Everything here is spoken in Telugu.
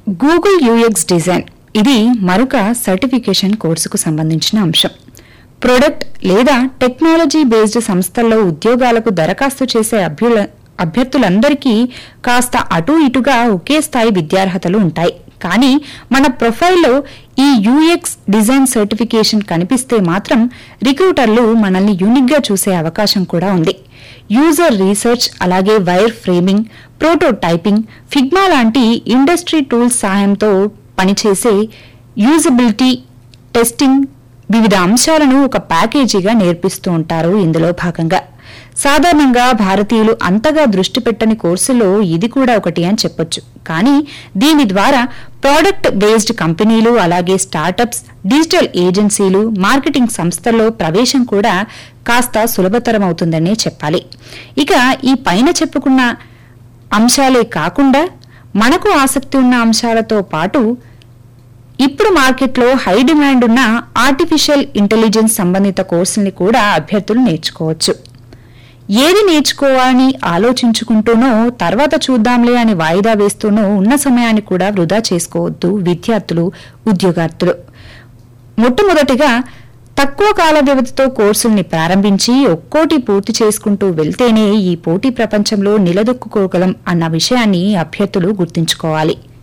గూగుల్ యూఎక్స్ డిజైన్ ఇది మరొక సర్టిఫికేషన్ కోర్సుకు సంబంధించిన అంశం ప్రొడక్ట్ లేదా టెక్నాలజీ బేస్డ్ సంస్థల్లో ఉద్యోగాలకు దరఖాస్తు చేసే అభ్యుల అభ్యర్థులందరికీ కాస్త అటూ ఇటుగా ఒకే స్థాయి విద్యార్హతలు ఉంటాయి కానీ మన ప్రొఫైల్లో ఈ యూఎక్స్ డిజైన్ సర్టిఫికేషన్ కనిపిస్తే మాత్రం రిక్రూటర్లు మనల్ని యూనిక్గా చూసే అవకాశం కూడా ఉంది యూజర్ రీసెర్చ్ అలాగే వైర్ ఫ్రేమింగ్ ప్రోటోటైపింగ్ ఫిగ్మా లాంటి ఇండస్ట్రీ టూల్స్ సహాయంతో పనిచేసే యూజబిలిటీ టెస్టింగ్ వివిధ అంశాలను ఒక ప్యాకేజీగా నేర్పిస్తూ ఉంటారు ఇందులో భాగంగా సాధారణంగా భారతీయులు అంతగా దృష్టి పెట్టని కోర్సులో ఇది కూడా ఒకటి అని చెప్పొచ్చు కానీ దీని ద్వారా ప్రోడక్ట్ బేస్డ్ కంపెనీలు అలాగే స్టార్టప్స్ డిజిటల్ ఏజెన్సీలు మార్కెటింగ్ సంస్థల్లో ప్రవేశం కూడా కాస్త సులభతరం అవుతుందనే చెప్పాలి ఇక ఈ పైన చెప్పుకున్న అంశాలే కాకుండా మనకు ఆసక్తి ఉన్న అంశాలతో పాటు ఇప్పుడు మార్కెట్లో హై డిమాండ్ ఉన్న ఆర్టిఫిషియల్ ఇంటెలిజెన్స్ సంబంధిత కోర్సుల్ని కూడా అభ్యర్థులు నేర్చుకోవచ్చు ఏది నేర్చుకోవాలని ఆలోచించుకుంటూనో తర్వాత చూద్దాంలే అని వాయిదా వేస్తూనో ఉన్న సమయాన్ని కూడా వృధా చేసుకోవద్దు విద్యార్థులు ఉద్యోగార్థులు మొట్టమొదటిగా తక్కువ కాల వ్యవధితో కోర్సుల్ని ప్రారంభించి ఒక్కోటి పూర్తి చేసుకుంటూ వెళ్తేనే ఈ పోటీ ప్రపంచంలో నిలదొక్కుకోగలం అన్న విషయాన్ని అభ్యర్థులు గుర్తుంచుకోవాలి